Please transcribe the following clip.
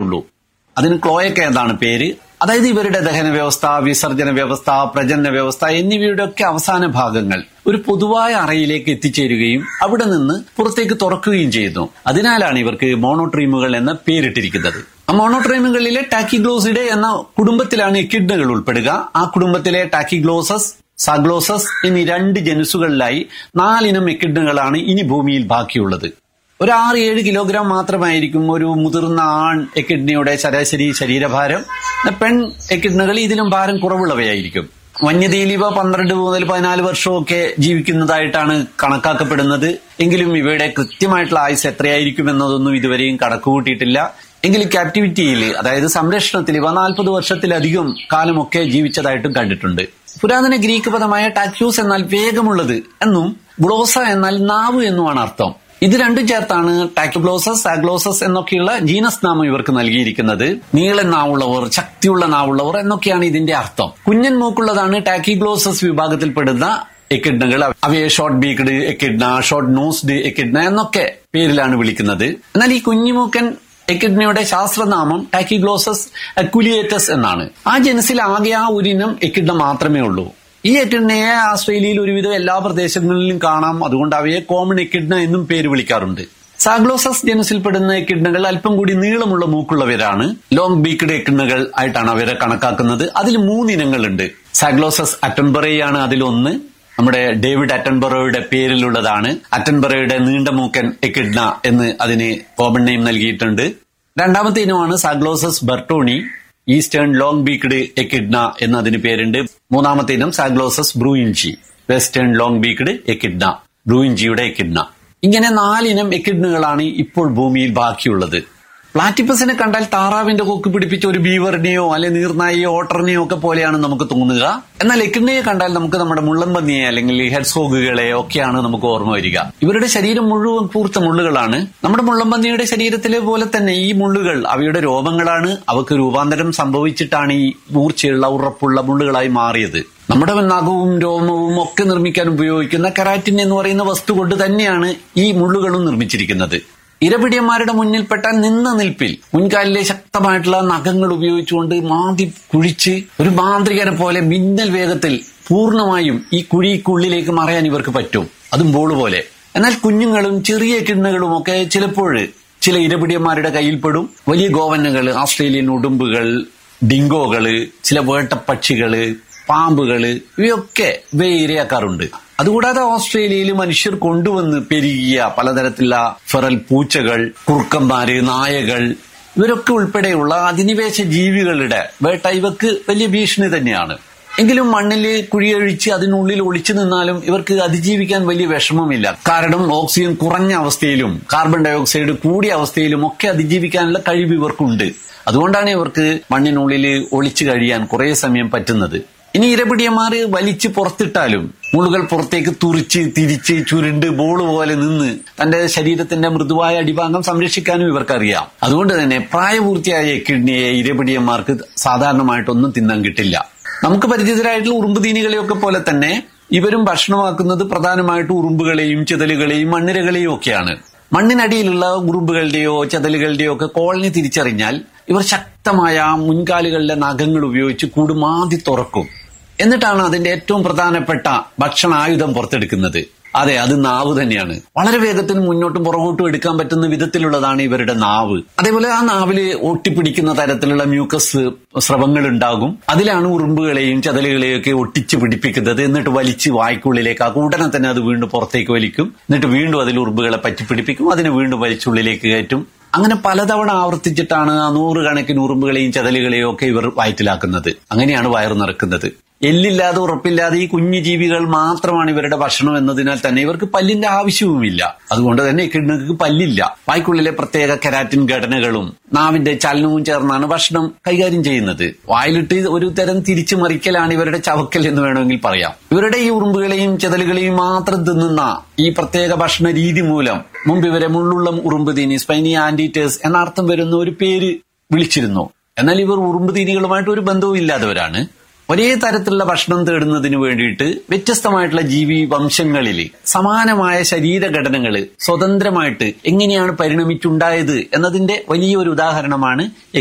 ഉള്ളൂ അതിന് ക്ലോയക്ക എന്നാണ് പേര് അതായത് ഇവരുടെ ദഹന വ്യവസ്ഥ വിസർജന വ്യവസ്ഥ പ്രജനന വ്യവസ്ഥ എന്നിവയുടെ ഒക്കെ അവസാന ഭാഗങ്ങൾ ഒരു പൊതുവായ അറയിലേക്ക് എത്തിച്ചേരുകയും അവിടെ നിന്ന് പുറത്തേക്ക് തുറക്കുകയും ചെയ്യുന്നു അതിനാലാണ് ഇവർക്ക് മോണോട്രീമുകൾ എന്ന പേരിട്ടിരിക്കുന്നത് ആ മോണോട്രീമുകളിലെ ടാക്കിഗ്ലോസിഡെ എന്ന കുടുംബത്തിലാണ് എക്കിഡ്നകൾ ഉൾപ്പെടുക ആ കുടുംബത്തിലെ ടാക്കിഗ്ലോസസ് സാഗ്ലോസസ് എന്നീ രണ്ട് ജനുസുകളിലായി നാലിനം എക്കിഡ്നകളാണ് ഇനി ഭൂമിയിൽ ബാക്കിയുള്ളത് ഒരു ആറ് ഏഴ് കിലോഗ്രാം മാത്രമായിരിക്കും ഒരു മുതിർന്ന ആൺ എക്കിഡ്നിയുടെ ശരാശരി ശരീരഭാരം പെൺ എക്കിഡ്നകൾ ഇതിലും ഭാരം കുറവുള്ളവയായിരിക്കും വന്യതയിൽ ഇവ പന്ത്രണ്ട് മുതൽ പതിനാല് വർഷമൊക്കെ ജീവിക്കുന്നതായിട്ടാണ് കണക്കാക്കപ്പെടുന്നത് എങ്കിലും ഇവയുടെ കൃത്യമായിട്ടുള്ള ആയുസ് എത്രയായിരിക്കും എന്നതൊന്നും ഇതുവരെയും കണക്കുകൂട്ടിയിട്ടില്ല എങ്കിലും ക്യാപ്റ്റിവിറ്റിയിൽ അതായത് സംരക്ഷണത്തിൽ ഇവ നാൽപ്പത് വർഷത്തിലധികം കാലമൊക്കെ ജീവിച്ചതായിട്ടും കണ്ടിട്ടുണ്ട് പുരാതന ഗ്രീക്ക് പദമായ ടാക്യൂസ് എന്നാൽ വേഗമുള്ളത് എന്നും ഗ്ലോസ എന്നാൽ നാവ് എന്നുമാണ് അർത്ഥം ഇത് രണ്ടും ചേർത്താണ് ടാക്യുഗ്ലോസസ് സാഗ്ലോസസ് എന്നൊക്കെയുള്ള ജീനസ് നാമം ഇവർക്ക് നൽകിയിരിക്കുന്നത് നീളൻ നാവുള്ളവർ ശക്തിയുള്ള നാവുള്ളവർ എന്നൊക്കെയാണ് ഇതിന്റെ അർത്ഥം കുഞ്ഞൻ മൂക്കുള്ളതാണ് ടാക്കിഗ്ലോസസ് വിഭാഗത്തിൽപ്പെടുന്ന എക്കിഡ്നകൾ അവയെ short beaked echidna short nosed echidna എന്നൊക്കെ പേരിലാണ് വിളിക്കുന്നത് എന്നാൽ ഈ കുഞ്ഞിമൂക്കൻ എക്കിഡ്നയുടെ ശാസ്ത്രനാമം ടാക്കിഗ്ലോസസ് അക്യുലിയേറ്റസ് എന്നാണ് ആ ജനസിൽ ആകെ ആ ഒരിനം എക്കിഡ്ന മാത്രമേ ഉള്ളൂ ഈ എക്കിഡ്നയെ ആസ്ട്രേലിയയിൽ ഒരുവിധം എല്ലാ പ്രദേശങ്ങളിലും കാണാം അതുകൊണ്ട് അവയെ കോമൺ എക്കിഡ്ന എന്നും പേര് വിളിക്കാറുണ്ട് സാഗ്ലോസസ് ജനസിൽപ്പെടുന്ന എക്കിഡ്നകൾ അല്പം കൂടി നീളമുള്ള മൂക്കുള്ളവരാണ് ലോങ് ബീക്ഡ് എക്കിഡ്നകൾ ആയിട്ടാണ് അവരെ കണക്കാക്കുന്നത് അതിൽ മൂന്നിനങ്ങളുണ്ട് സാഗ്ലോസസ് അറ്റൻബറയാണ് അതിലൊന്ന് നമ്മുടെ ഡേവിഡ് അറ്റൻബറോയുടെ പേരിലുള്ളതാണ് അറ്റൻബറോയുടെ നീണ്ട മൂക്കൻ എക്കിഡ്ന എന്ന് അതിന് കോമൺ നെയിം നൽകിയിട്ടുണ്ട് രണ്ടാമത്തെ ഇനമാണ് Zaglossus bartoni eastern long beaked echidna എന്നതിന് പേരുണ്ട് മൂന്നാമത്തെ ഇനം Zaglossus bruijni western long beaked echidna ബ്രൂയിൻജിയുടെ എക്കിഡ്ന ഇങ്ങനെ നാലിനം എക്കിഡ്നുകളാണ് ഇപ്പോൾ ഭൂമിയിൽ ബാക്കിയുള്ളത് പ്ലാറ്റിപ്പസിനെ കണ്ടാൽ താറാവിന്റെ കൊക്ക് പിടിപ്പിച്ച ഒരു ബീവറിനെയോ അല്ലെ നീർനായിയോ ഓട്ടറിനെയോ ഒക്കെ പോലെയാണ് നമുക്ക് തോന്നുക എന്നാൽ എക്കിഡ്നയെ കണ്ടാൽ നമുക്ക് നമ്മുടെ മുള്ളൻപന്നിയെ അല്ലെങ്കിൽ ഹെഡ്സോഗുകളെ ഒക്കെയാണ് നമുക്ക് ഓർമ്മ വരിക ഇവരുടെ ശരീരം മുഴുവൻ കൂർത്ത മുള്ളുകളാണ് നമ്മുടെ മുള്ളൻപന്നിയുടെ ശരീരത്തിലെ പോലെ തന്നെ ഈ മുള്ളുകൾ അവയുടെ രോമങ്ങളാണ് അവക്ക് രൂപാന്തരം സംഭവിച്ചിട്ടാണ് ഈ മൂർച്ചയുള്ള ഉറപ്പുള്ള മുള്ളുകളായി മാറിയത് നമ്മുടെ നഖവും രോമവും ഒക്കെ നിർമ്മിക്കാൻ ഉപയോഗിക്കുന്ന കെറാറ്റിൻ എന്ന് പറയുന്ന വസ്തു കൊണ്ട് തന്നെയാണ് ഈ മുള്ളുകളും നിർമ്മിച്ചിരിക്കുന്നത് ഇരപിടിയന്മാരുടെ മുന്നിൽപ്പെട്ട നിന്ന നിൽപ്പിൽ മുൻകാലിലെ ശക്തമായിട്ടുള്ള നഖങ്ങൾ ഉപയോഗിച്ചുകൊണ്ട് മാന്തി കുഴിച്ച് ഒരു മാന്ത്രികനെ പോലെ മിന്നൽ വേഗത്തിൽ പൂർണ്ണമായും ഈ കുഴിക്കുള്ളിലേക്ക് മറയാൻ ഇവർക്ക് പറ്റും അതും ബോൾ പോലെ എന്നാൽ കുഞ്ഞുങ്ങളും ചെറിയ കിണ്ണകളും ഒക്കെ ചിലപ്പോൾ ചില ഇരപിടിയന്മാരുടെ കയ്യിൽപ്പെടും വലിയ ഗോവന്നകൾ ആസ്ട്രേലിയൻ ഉടുമ്പുകൾ ഡിങ്കോകള് ചില വേട്ടപ്പക്ഷികള് പാമ്പുകള് ഇവയൊക്കെ ഇവയെ ഇരയാക്കാറുണ്ട് അതുകൂടാതെ ഓസ്ട്രേലിയയിൽ മനുഷ്യർ കൊണ്ടുവന്ന് പെരുകിയ പലതരത്തിലുള്ള ഫെറൽ പൂച്ചകൾ കുറുക്കന്മാര് നായകൾ ഇവരൊക്കെ ഉൾപ്പെടെയുള്ള അധിനിവേശ ജീവികളുടെ വേട്ട ഇവക്ക് വലിയ ഭീഷണി തന്നെയാണ് എങ്കിലും മണ്ണിൽ കുഴിയൊഴിച്ച് അതിനുള്ളിൽ ഒളിച്ചു നിന്നാലും ഇവർക്ക് അതിജീവിക്കാൻ വലിയ വിഷമമില്ല കാരണം ഓക്സിജൻ കുറഞ്ഞ അവസ്ഥയിലും കാർബൺ ഡയോക്സൈഡ് കൂടിയ അവസ്ഥയിലും ഒക്കെ അതിജീവിക്കാനുള്ള കഴിവ് ഇവർക്കുണ്ട് അതുകൊണ്ടാണ് ഇവർക്ക് മണ്ണിനുള്ളിൽ ഒളിച്ചു കഴിയാൻ കുറേ സമയം പറ്റുന്നത് ഇനി ഇരപിടിയന്മാർ വലിച്ച് പുറത്തിട്ടാലും മുളുകൾ പുറത്തേക്ക് തുറിച്ച് തിരിച്ച് ചുരുണ്ട് ബോൾ പോലെ നിന്ന് തന്റെ ശരീരത്തിന്റെ മൃദുവായ അടിഭാഗം സംരക്ഷിക്കാനും ഇവർക്കറിയാം അതുകൊണ്ട് തന്നെ പ്രായപൂർത്തിയായ കിഡ്നിയെ ഇരപിടിയന്മാർക്ക് സാധാരണമായിട്ടൊന്നും തിന്നാൻ കിട്ടില്ല നമുക്ക് പരിചിതരായിട്ടുള്ള ഉറുമ്പുതീനികളെയൊക്കെ പോലെ തന്നെ ഇവരും ഭക്ഷണമാക്കുന്നത് പ്രധാനമായിട്ടും ഉറുമ്പുകളെയും ചെതലുകളെയും മണ്ണിരകളെയും ഒക്കെയാണ് മണ്ണിനടിയിലുള്ള ഉറുമ്പുകളുടെയോ ചെതലുകളുടെയോ ഒക്കെ കോളനി തിരിച്ചറിഞ്ഞാൽ ഇവർ ശക്തമായ മുൻകാലുകളിലെ നഖങ്ങൾ ഉപയോഗിച്ച് കൂട് മാതി തുറക്കും എന്നിട്ടാണ് അതിന്റെ ഏറ്റവും പ്രധാനപ്പെട്ട ഭക്ഷണായുധം പുറത്തെടുക്കുന്നത് അതെ അത് നാവ് തന്നെയാണ് വളരെ വേഗത്തിൽ മുന്നോട്ടും പുറകോട്ടും എടുക്കാൻ പറ്റുന്ന വിധത്തിലുള്ളതാണ് ഇവരുടെ നാവ് അതേപോലെ ആ നാവില് ഒട്ടിപ്പിടിക്കുന്ന തരത്തിലുള്ള മ്യൂക്കസ് സ്രവങ്ങൾ ഉണ്ടാകും അതിലാണ് ഉറുമ്പുകളെയും ചതലുകളെയും ഒക്കെ ഒട്ടിച്ച് പിടിപ്പിക്കുന്നത് എന്നിട്ട് വലിച്ച് വായ്ക്കുള്ളിലേക്കാക്കും ഉടനെ തന്നെ അത് വീണ്ടും പുറത്തേക്ക് വലിക്കും എന്നിട്ട് വീണ്ടും അതിൽ ഉറുമ്പുകളെ പറ്റിപ്പിടിപ്പിക്കും അതിനെ വീണ്ടും വലിച്ചുള്ളിലേക്ക് കയറ്റും അങ്ങനെ പലതവണ ആവർത്തിച്ചിട്ടാണ് ആ നൂറുകണക്കിന് ഉറുമ്പുകളെയും ചതലുകളെയും ഒക്കെ ഇവർ വയറ്റിലാക്കുന്നത് അങ്ങനെയാണ് വയറു നിറക്കുന്നത് എല്ലില്ലാതെ ഉറപ്പില്ലാതെ ഈ കുഞ്ഞു ജീവികൾ മാത്രമാണ് ഇവരുടെ ഭക്ഷണം എന്നതിനാൽ തന്നെ ഇവർക്ക് പല്ലിന്റെ ആവശ്യവുമില്ല അതുകൊണ്ട് തന്നെ കിണ്ണുകൾക്ക് പല്ലില്ല വായ്ക്കുള്ളിലെ പ്രത്യേക കെരാറ്റിൻ ഘടനകളും നാവിന്റെ ചലനവും ചേർന്നാണ് ഭക്ഷണം കൈകാര്യം ചെയ്യുന്നത് വായിലിട്ട് ഒരു തരം തിരിച്ചു മറിക്കലാണ് ഇവരുടെ ചവക്കൽ എന്ന് വേണമെങ്കിൽ പറയാം ഇവരുടെ ഈ ഉറുമ്പുകളെയും ചെതലുകളെയും മാത്രം തിന്നുന്ന ഈ പ്രത്യേക ഭക്ഷണ രീതി മൂലം മുമ്പ് ഇവരെ മുള്ളുള്ള ഉറുമ്പ് തീനി സ്പൈനി ആന്റിറ്റേഴ്സ് എന്ന അർത്ഥം വരുന്ന ഒരു പേര് വിളിച്ചിരുന്നു എന്നാൽ ഇവർ ഉറുമ്പ് തീനികളുമായിട്ട് ഒരു ബന്ധവും ഇല്ലാത്തവരാണ് ഒരേ തരത്തിലുള്ള ഭക്ഷണം തേടുന്നതിന് വേണ്ടിയിട്ട് വ്യത്യസ്തമായിട്ടുള്ള ജീവി വംശങ്ങളിൽ സമാനമായ ശരീരഘടനകൾ സ്വതന്ത്രമായിട്ട് എങ്ങനെയാണ് പരിണമിച്ചുണ്ടായത് എന്നതിന്റെ വലിയൊരു ഉദാഹരണമാണ്